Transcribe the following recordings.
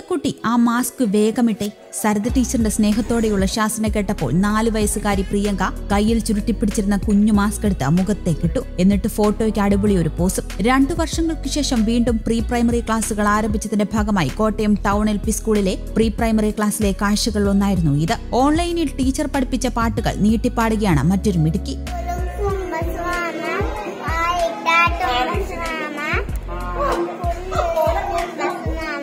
കുട്ടി ആ മാസ്ക് വേഗമിട്ടെ സരിത ടീച്ചറിന്റെ സ്നേഹത്തോടെയുള്ള ശാസന കേട്ടപ്പോൾ നാല് വയസ്സുകാരി പ്രിയങ്ക കയ്യിൽ ചുരുട്ടിപ്പിടിച്ചിരുന്ന കുഞ്ഞു മാസ്ക് എടുത്ത് മുഖത്തേക്കിട്ടു എന്നിട്ട് ഫോട്ടോയ്ക്ക് അടിപൊളി ഒരു പോസും രണ്ടു വർഷങ്ങൾക്ക് ശേഷം വീണ്ടും പ്രീ പ്രൈമറി ക്ലാസുകൾ ആരംഭിച്ചതിന്റെ ഭാഗമായി കോട്ടയം ടൗൺ എൽ പി സ്കൂളിലെ പ്രീ പ്രൈമറി ക്ലാസ്സിലെ കാഴ്ചകളിൽ ഒന്നായിരുന്നു ഇത് ഓൺലൈനിൽ ടീച്ചർ പഠിപ്പിച്ച പാട്ടുകൾ നീട്ടിപ്പാടുകയാണ് മറ്റൊരു മിടുക്കി കുംഭസ്വാമ ആയിട്ടാട്ടുംബസ്വാമ കുംഭസ്വാമ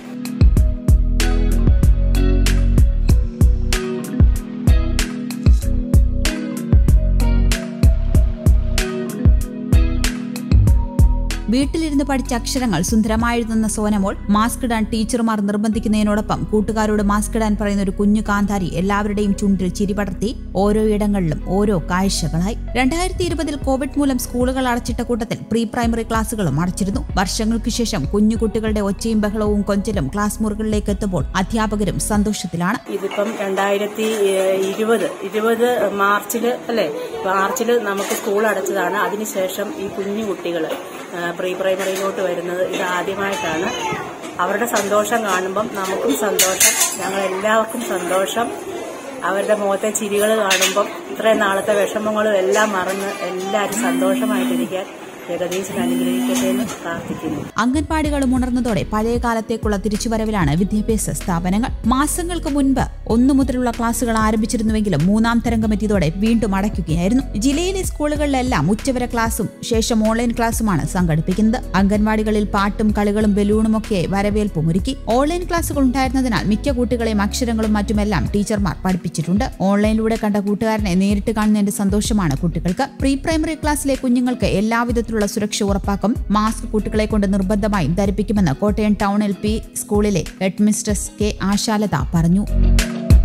വീട്ടിലിരുന്ന് പഠിച്ച അക്ഷരങ്ങൾ സുന്ദരമായെഴുതുന്ന സോനമോൾ മാസ്ക് ഇടാൻ ടീച്ചർമാർ നിർബന്ധിക്കുന്നതിനോടൊപ്പം കൂട്ടുകാരോട് മാസ്ക് ഇടാൻ പറയുന്ന ഒരു കുഞ്ഞു കാന്താരി എല്ലാവരുടെയും ചുണ്ടിൽ ചിരി പടർത്തി ഓരോ ഇടങ്ങളിലും ഓരോ കാഴ്ചകളായി രണ്ടായിരത്തി ഇരുപതിൽ കോവിഡ് മൂലം സ്കൂളുകൾ അടച്ചിട്ട കൂട്ടത്തിൽ പ്രീ പ്രൈമറി ക്ലാസുകളും അടച്ചിരുന്നു വർഷങ്ങൾക്ക് ശേഷം കുഞ്ഞു കുട്ടികളുടെ ഒച്ചയും ബഹളവും കൊഞ്ചലും ക്ലാസ് മുറികളിലേക്ക് എത്തുമ്പോൾ അധ്യാപകരും സന്തോഷത്തിലാണ് ഇതിപ്പം രണ്ടായിരത്തി ഇരുപത് ഇരുപത് മാർച്ചില് അല്ലേ മാർച്ചില് നമുക്ക് സ്കൂൾ അടച്ചതാണ് അതിനുശേഷം ഈ കുഞ്ഞു കുട്ടികൾ പ്രീ പ്രൈമറിയിലോട്ട് വരുന്നത് ഇത് ആദ്യമായിട്ടാണ് അവരുടെ സന്തോഷം കാണുമ്പം നമുക്കും സന്തോഷം ഞങ്ങൾ എല്ലാവർക്കും സന്തോഷം അവരുടെ മുഖത്തെ ചിരികൾ കാണുമ്പം ഇത്രയും നാളത്തെ വിഷമങ്ങളും എല്ലാം മറന്ന് എല്ലാവരും സന്തോഷമായിട്ടിരിക്കാൻ ജഗദീശൻ അനുഗ്രഹിക്കട്ടെ എന്ന് പ്രാർത്ഥിക്കുന്നു അംഗൻവാടികളും ഉണർന്നതോടെ പഴയ കാലത്തേക്കുള്ള തിരിച്ചുവരവിലാണ് വിദ്യാഭ്യാസ സ്ഥാപനങ്ങൾ മാസങ്ങൾക്ക് മുൻപ് ഒന്നു മുതലുള്ള ക്ലാസുകൾ ആരംഭിച്ചിരുന്നുവെങ്കിലും മൂന്നാം തരംഗം എത്തിയതോടെ വീണ്ടും അടയ്ക്കുകയായിരുന്നു ജില്ലയിലെ സ്കൂളുകളിലെല്ലാം ഉച്ചവരെ ക്ലാസും ശേഷം ഓൺലൈൻ ക്ലാസുമാണ് സംഘടിപ്പിക്കുന്നത് അംഗൻവാടികളിൽ പാട്ടും കളികളും ബലൂണുമൊക്കെ വരവേൽപ്പും ഒരുക്കി ഓൺലൈൻ ക്ലാസുകൾ ഉണ്ടായിരുന്നതിനാൽ മിക്ക കുട്ടികളെയും അക്ഷരങ്ങളും മറ്റുമെല്ലാം ടീച്ചർമാർ പഠിപ്പിച്ചിട്ടുണ്ട് ഓൺലൈനിലൂടെ കണ്ട കൂട്ടുകാരനെ നേരിട്ട് കാണുന്നതിന്റെ സന്തോഷമാണ് കുട്ടികൾക്ക് പ്രീ പ്രൈമറി ക്ലാസ്സിലെ കുഞ്ഞുങ്ങൾക്ക് എല്ലാവിധത്തിലുള്ള സുരക്ഷ ഉറപ്പാക്കും മാസ്ക് കുട്ടികളെ കൊണ്ട് നിർബന്ധമായും ധരിപ്പിക്കുമെന്ന് കോട്ടയം ടൗൺ എൽ പി സ്കൂളിലെ ഹെഡ് മിസ്ട്രസ് കെ ആശാലത പറഞ്ഞു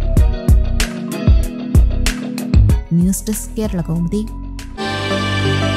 ന്യൂസ് ഡെസ്ക് കേരള കൗമുദി